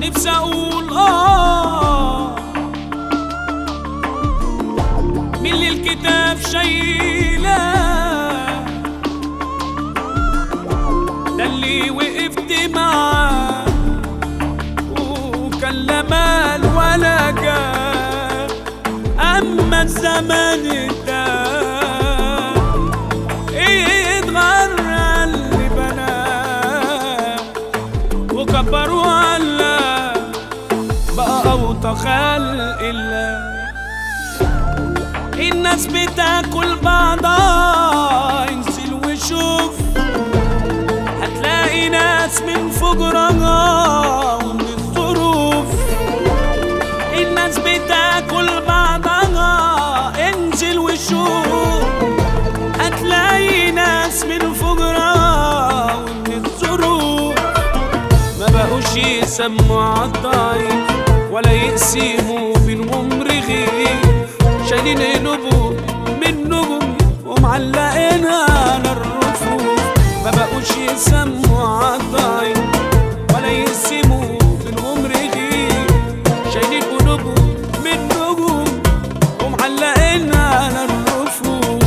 نفسي اقول اه من اللي الكتاب شايله ده اللي وقفت معاه وكان لا مال ولا جاه اما الزمن ده ايه اتغرى اللي بناه وكبر ولا بقى اوطى خلق الله الناس بتاكل بعضها انزل وشوف هتلاقي ناس من فجرها ومن الظروف الناس بتاكل بعضها انزل وشوف هتلاقي ناس من فجرها ومن الظروف ما بقوش يسموا عالضعيف ولا يقسموا بينهم رغيف شايلين قلوبهم من نجوم ومعلقينها على الرفوف ما بقوش يسموا عالضعيف ولا يقسموا بينهم رغيف شايلين قلوبهم من نجوم ومعلقينها على الرفوف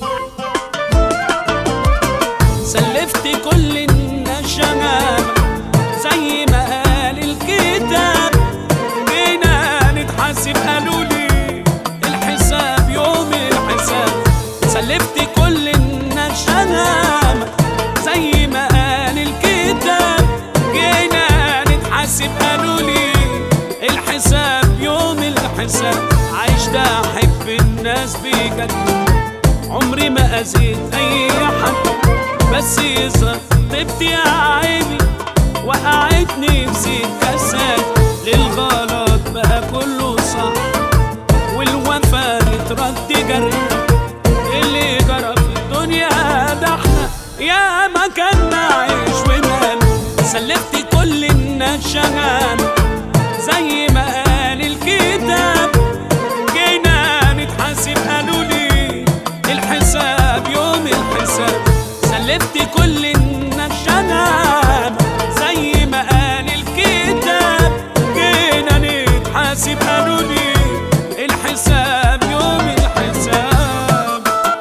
سلفت كل الناس شغالة زي ما قال الكتاب جينا نتحاسب قالوا لي الحساب يوم الحساب سلفت كل الناس شغالة زي ما قال الكتاب جينا نتحاسب قالوا لي الحساب يوم الحساب عشت احب الناس بجد عمري ما اذيت اي حد بس يظهر طبت يا عيني وقعتني في سكة ساد للغلط بقى كله صح والوفا يترد جري اللي جرى في الدنيا ده احنا يا ما كان عايش ومال سلفت كل الناس شغال زي ما قال الكتاب جينا نتحاسب قالوا لي الحساب يوم الحساب سلفت كل الناس شغال زي ما قال الكتاب جينا نتحاسب قالوا لي الحساب يوم الحساب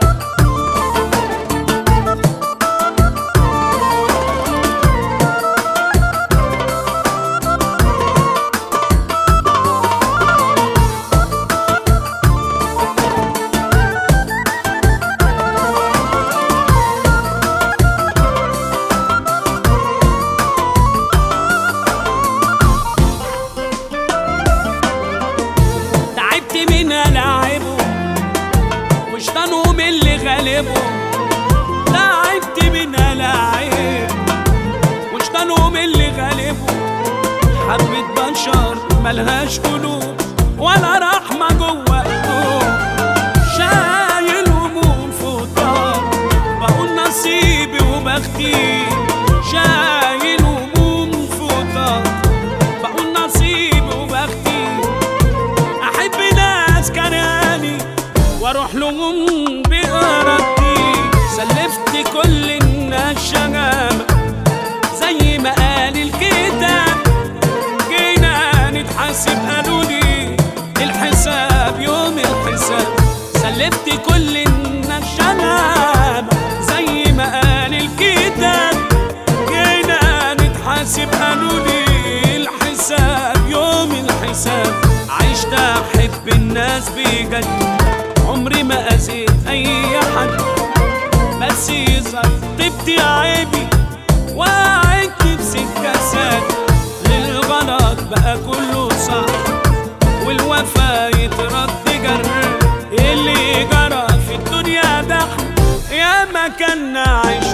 تعبت من ألعبه وشطانهم اللي غالبه تعبت من ألعب وشطانهم اللي غالبه حبة بشر ملهاش قلوب ولا رحمة جوه قلوب شايل هموم فوطان بقول نصيبي وبختي شايل هموم فوطان بقول نصيبي وبختي احب ناس كراني واروح لهم بارادتي سلفت كل الناس شغامة زي ما قال الكتاب جينا نتحاسب قالوا لي الحساب يوم الحساب سلفت كل الناس شغامة زي ما قال الكتاب جينا نتحاسب قالوا لي الحساب يوم الحساب عشت احب الناس بجد عمري ما اذيت اي حد بس يظهر طبت يا عيبي وقعدت في سكه ساد للغلط بقى كله صح والوفا يترد جر اللي جرى في الدنيا ده يا ما كان عايش